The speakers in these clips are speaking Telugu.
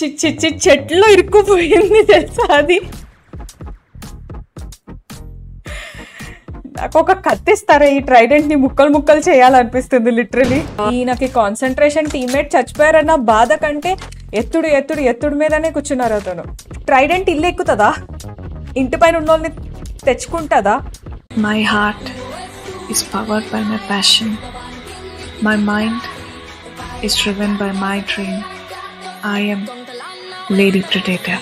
చి చి చి చెట్లో ఇరుక్కుపోయింది తెలుసా అది నాకు ఒక కత్తిస్తారా ఈ ట్రైడెంట్ ని ముక్కలు ముక్కలు చేయాలనిపిస్తుంది లిటరలీ ఈయనకి కాన్సన్ట్రేషన్ టీమ్మేట్ చచ్చిపోయారన్న బాధ కంటే ఎత్తుడు ఎత్తుడు ఎత్తుడు మీదనే కూర్చున్నారు అతను ట్రైడెంట్ ఇల్లు ఎక్కుతుందా ఇంటి పైన ఉన్న వాళ్ళని తెచ్చుకుంటుందా My heart is powered by my passion. My mind is driven by my dream. I am Lady Predator.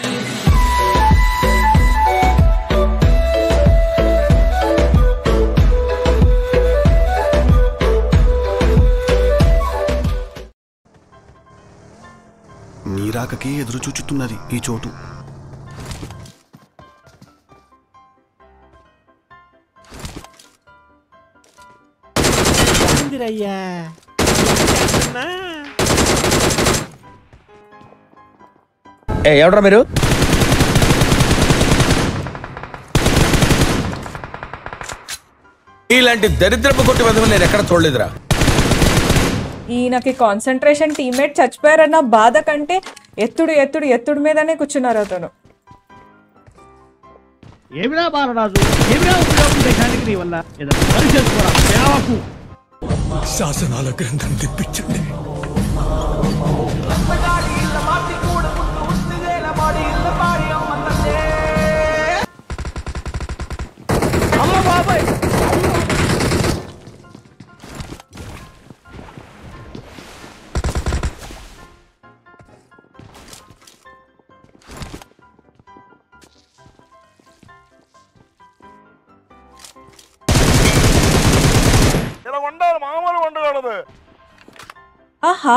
నీరాకకే ఎదురు చూచుతున్నది ఈ చోటు ఏందిరయ్యా ఏ ఎవడ్రా మీరు ఇలాంటి దరిద్రపు కొట్టి వెధవలు నేను ఎక్కడ చూడలేదురా ఈయనకి కాన్సన్ట్రేషన్ టీమ్మేట్ చచ్చిపోయారన్న బాధ కంటే ఎత్తుడు ఎత్తుడు ఎత్తుడు మీదనే కూర్చున్నారు అతను ఏమిరా బాలరాజు ఏమిరా ఉపయోగం దేశానికి నీ వల్ల ఏదైనా పని చేసుకోరా సేవకు శాసనాల గ్రంథం తెప్పించండి ఆహా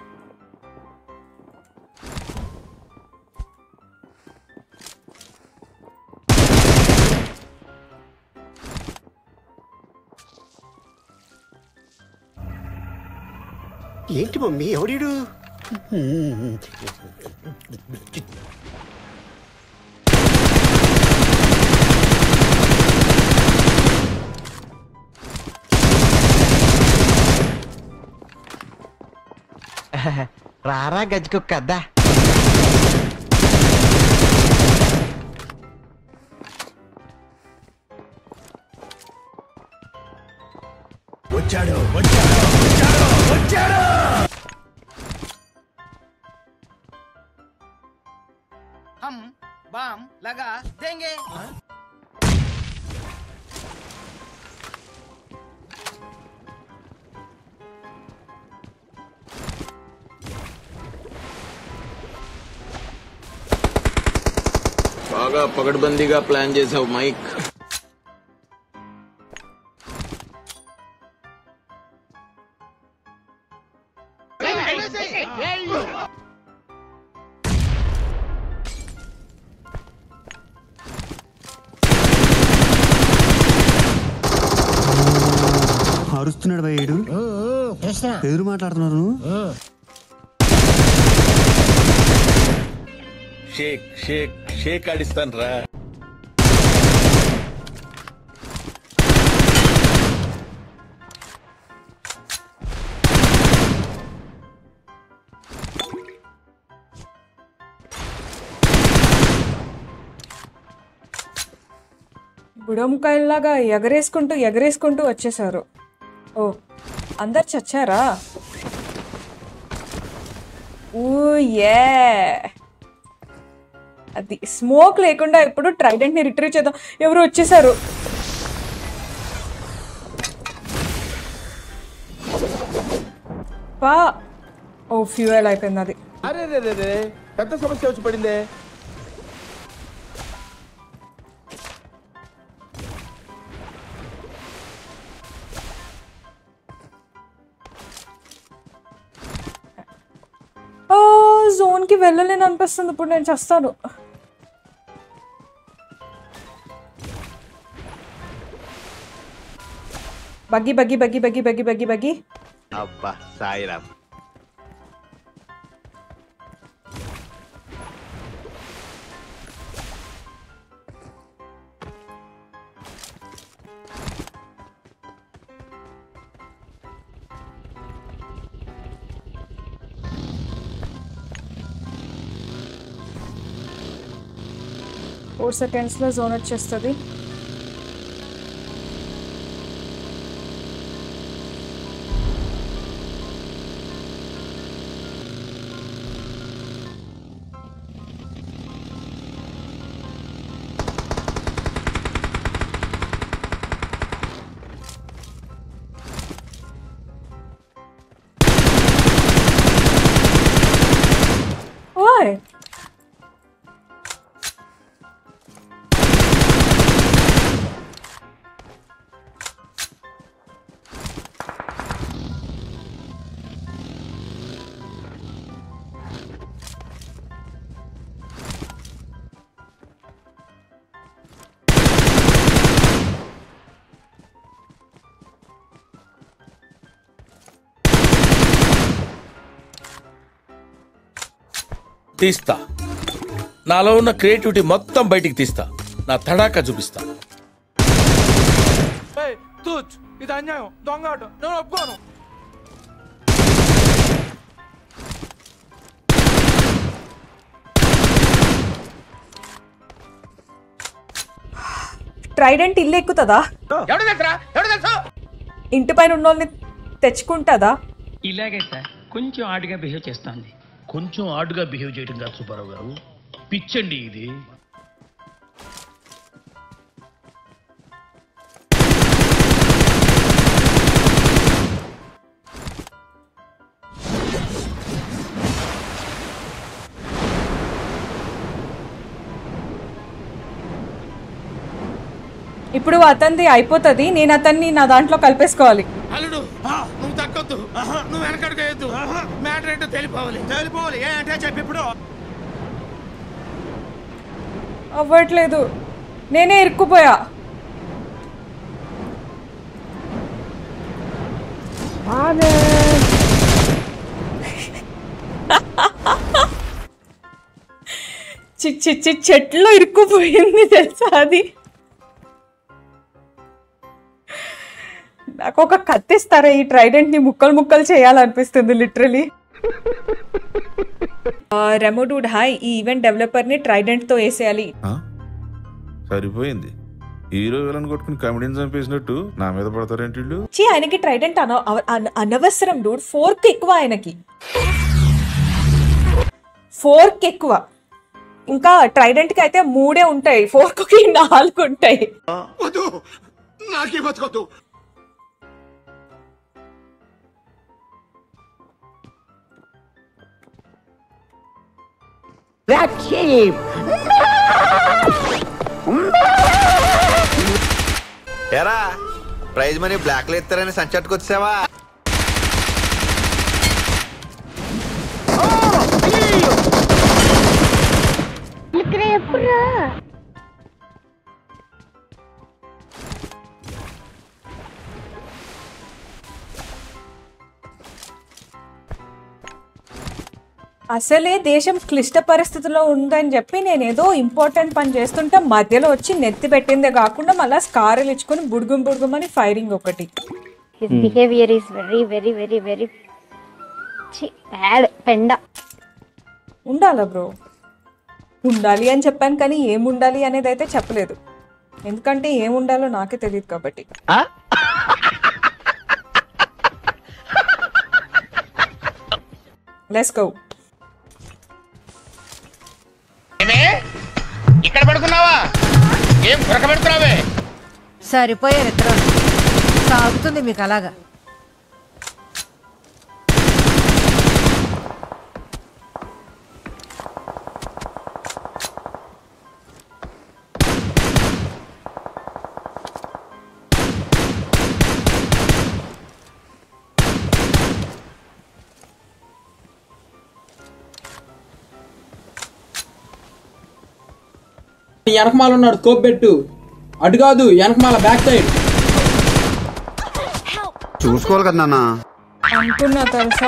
ఏంటి మమ్మీ ఎవడీడు రారా గజ్జుకుక్కద్దా వచ్చాడు వచ్చాడు వచ్చాడు వచ్చాడు हम बाम लगा देंगे బాగా పగడ్బందీగా ప్లాన్ చేసావు మైక్ అరుస్తున్నాడు భయ్యుడు ఎదురు మాట్లాడుతున్నారు షేక్ షేక్ షేక్ ఆడిస్తాను రా బుడముకాయల్లాగా ఎగరేసుకుంటూ ఎగరేసుకుంటూ వచ్చేసారు ఓ అందరు చచ్చారా ఊ ఏ అది స్మోక్ లేకుండా ఇప్పుడు ట్రైడెంట్ ని రిట్రీవ్ చేద్దాం ఎవరు వచ్చేసారు పా ఓ ఫ్యూయల్ అయిపోయింది అది అరే రే రే రే పెద్ద సమస్య వచ్చి పడిందే ఓ జోన్ కి వెళ్ళలేను అనిపిస్తుంది ఇప్పుడు నేను చేస్తాను బగ్గి బగ్గి బగ్గి బగ్గి బగ్గి బగ్గి బగ్గి అబ్బా సాయిరామ్ ఫోర్ సెకండ్స్లో జోన్ వచ్చేస్తుంది ఓయ్ తీస్తా నాలో ఉన్న క్రియేటివిటీ మొత్తం బయటికి తీస్తా నా తడాకా చూపిస్తా ఇది అన్యాయం దొంగ ఆట నేను ఒప్పుకోను ట్రైడెంట్ ఇల్లు ఎక్కుతుందా ఎవడు తెలుసా ఎవడు తెలుసా ఇంటి పైన ఉన్న వాళ్ళని తెచ్చుకుంటుందా ఇలాగే సార్ కొంచెం ఆడుగా బిహేవ్ చేస్తుంది కొంచెం ఆడుగా బిహేవ్ చేయడం కాదు సుబ్బారావు గారు పిచ్చండి ఇది ఇప్పుడు అతనిది అయిపోతుంది నేను అతన్ని నా దాంట్లో కలిపేసుకోవాలి అల్లుడు నువ్వు తగ్గొద్దు నువ్వు వెనకడుగు మ్యాటర్ ఏంటో తెలిపోవాలి తెలిపోవాలి ఏ అంటే చెప్పి ఇప్పుడు అవ్వట్లేదు నేనే ఇరుక్కుపోయా చి చి చి చెట్లో ఇరుక్కుపోయింది తెలుసా అది నాకు ఒక కత్తిస్తారా ఈ ట్రైడెంట్ ని ముక్కలు ముక్కలు చేయాలనిపిస్తుంది లిటరలీ రెమోడూడ్ హాయ్ ఈ ఈవెంట్ డెవలపర్ ని ట్రైడెంట్ తో వేసేయాలి సరిపోయింది హీరో విలన్ కొట్టుకుని కమెడీని చంపేసినట్టు నా మీద పడతారేంటి వీళ్ళు చీ ఆయనకి ట్రైడెంట్ అన అవ- అన- అనవసరం డూడ్ ఫోర్క్ ఎక్కువ ఆయనకి ఫోర్క్ ఎక్కువ ఇంకా ట్రైడెంట్ కి అయితే మూడే ఉంటాయి ఫోర్క్ కి నాలుగు ఉంటాయి వద్దు నాకే బతకొద్దు ఎరా ప్రైజ్ మనీ బ్లాక్ లో ఇస్తారని సంచట్టుకొచ్చావా అసలే దేశం క్లిష్ట పరిస్థితిలో ఉందని చెప్పి నేను ఏదో ఇంపార్టెంట్ పని చేస్తుంటే మధ్యలో వచ్చి నెత్తి పెట్టిందే కాకుండా మళ్ళీ స్కారులు ఇచ్చుకొని బుడుగుం బుడుగుమని ఫైరింగ్ ఒకటి His behavior is very, very, very, very ఛీ, bad. పెండ ఉండాలా బ్రో ఉండాలి అని చెప్పాను కానీ ఏం ఉండాలి అనేది అయితే చెప్పలేదు ఎందుకంటే ఏం ఉండాలో నాకే తెలియదు కాబట్టి లెట్స్ గో ఇక్కడ పడుకున్నావా ఏం కొరక పెడుతున్నావే సరిపోయారు ఇద్దరు సాగుతుంది మీకు అలాగా వెనకమాల ఉన్నాడు స్కోప్ పెట్టు అటు కాదు వెనకమాల బ్యాక్ సైడ్ చూసుకోవాలి కదా నాన్న అనుకున్నా తెలుసా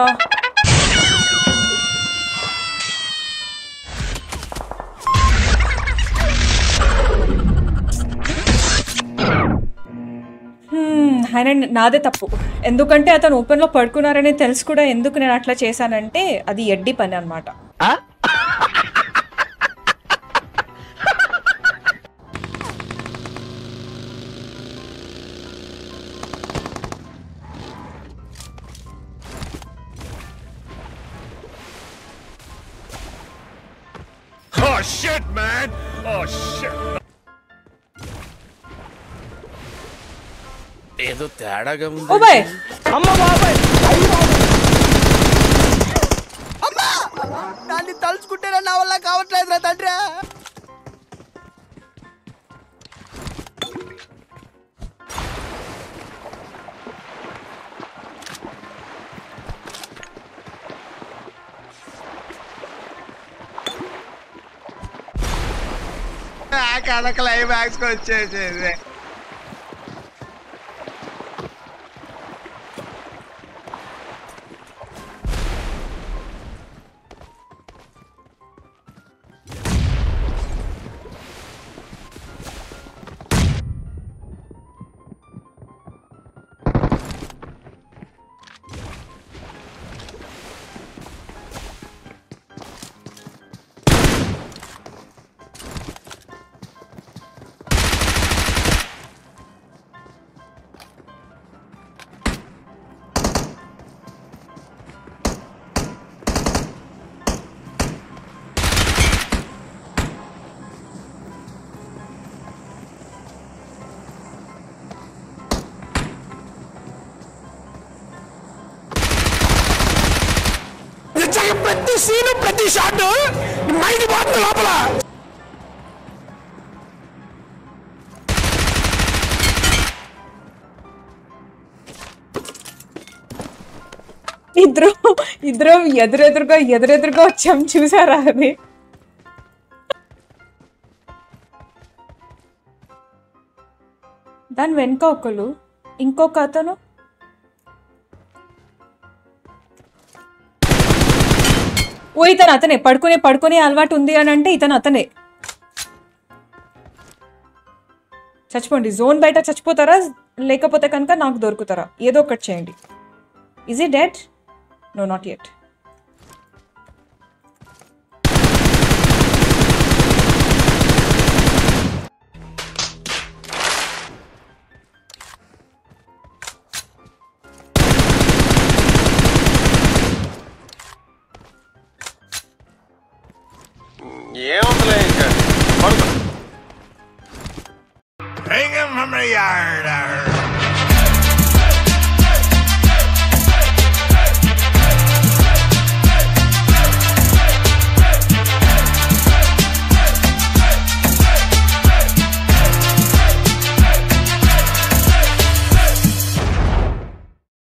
హ్మ్, ఆయన నాదే తప్పు ఎందుకంటే అతను ఓపెన్ లో పడుకున్నారని తెలుసు కూడా ఎందుకు నేను అట్లా చేశానంటే అది ఎడ్డి పని అనమాట Oh shit, man! Oh shit! ఏదో తేడాగా ఉంది ఓ బాయ్ అమ్మ బాబాయ్ అమ్మా దాన్ని తలుచుకుంటేనే నా వల్ల కావట్లేదురా తండ్రి కథ క్లైమాక్స్ వచ్చేసేది ప్రతి సీను ప్రతి షాట్ మైండ్ పోతుంది లోపల ఇద్దరు ఇద్దరు ఎదురెదురుగా ఎదురెదురుగా వచ్చాం చూసారా అది దాని వెనుక ఒకరు ఇంకొక అతను ఓ ఇతను అతనే పడుకునే పడుకునే అలవాటు ఉంది అని అంటే ఇతను అతనే చచ్చిపోండి జోన్ బయట చచ్చిపోతారా లేకపోతే కనుక నాకు దొరుకుతారా ఏదో ఒకటి చేయండి is it dead no not yet ఏముందిలే ఇంకా పడుకో Hang him from the yard.